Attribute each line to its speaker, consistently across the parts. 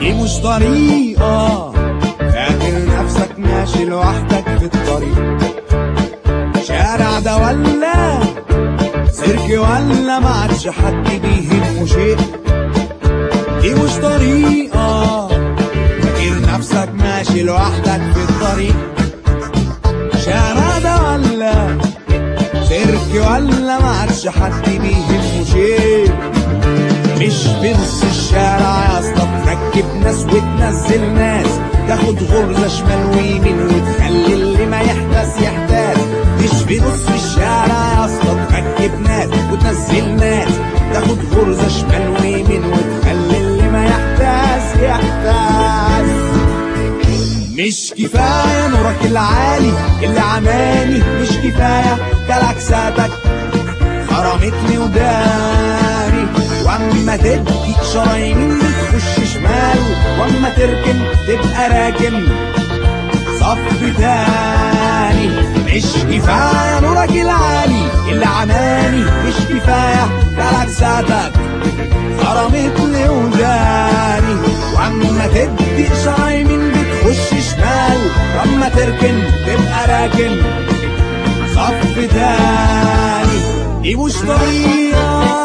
Speaker 1: دي مش طريقة فاكر نفسك ماشي لوحدك في الطريق شارع ده ولا سيرك ولا ما عادش حد بيهمه شيء دي مش طريقة فاكر نفسك ماشي لوحدك في الطريق شارع ده ولا سيرك ولا ما عادش حد بيهمه شيء مش بنص الشارع يا اسطى تركب ناس وتنزل ناس تاخد غرزة شمال ويمين وتخلي اللي ما يحدث يحتاج مش بنص الشارع يا اسطى تركب ناس وتنزل ناس تاخد غرزة شمال ويمين وتخلي اللي ما يحتاج يحتاج مش كفاية نورك العالي اللي عماني مش كفاية كلاكساتك خرمتني وداني واما تدي اشاره يمين تخش شمال واما تركن تبقى راكن صف تاني مش كفايه نورك العالي اللي عماني مش كفايه كلاكساتك خرمتني وداني واما تدي اشاره يمين بتخش شمال واما تركن تبقى راكن صف تاني دي مش طريقة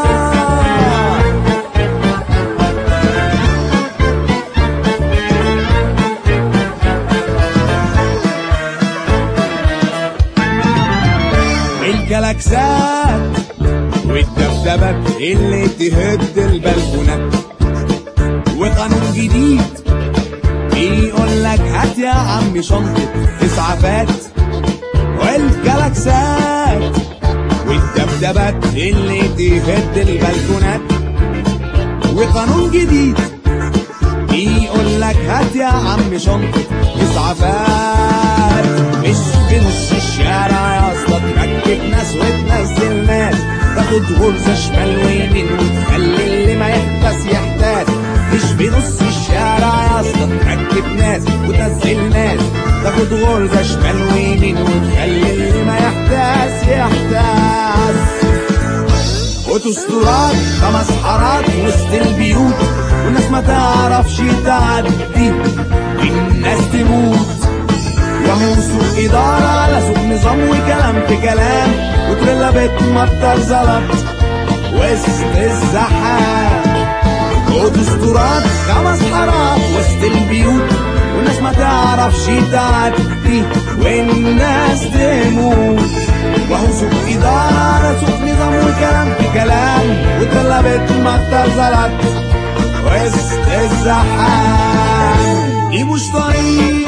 Speaker 1: الجلاكسات والدبدبات اللي تهد البلكونات وقانون جديد بيقول لك هات يا عم شنطة اسعافات والجلاكسات والدبدبات اللي تهد البلكونات وقانون جديد بيقول لك هات يا عم شنطة اسعافات مش في نص الشارع يا اسطى تركب ناس وتنزل ناس تاخد غرزة شمال ويمين وتخلي اللي ما يحبس يحتاج مش في نص الشارع يا اسطى تركب ناس وتنزل ناس تاخد غرزة شمال ويمين وتخلي اللي ما يحتاج يحتاج وتسترات خمس حارات وسط البيوت والناس ما تعرفش تعدي والناس تموت وهو سوق إدارة على سوق نظام وكلام في كلام وتريلا بتمطر زلط وسط الزحام ودستورات خمس حارات وسط البيوت والناس ما تعرفش تعدي والناس تموت وهو سوق إدارة على سوق نظام وكلام في كلام وتريلا بتمطر زلط وسط الزحام دي مش طريق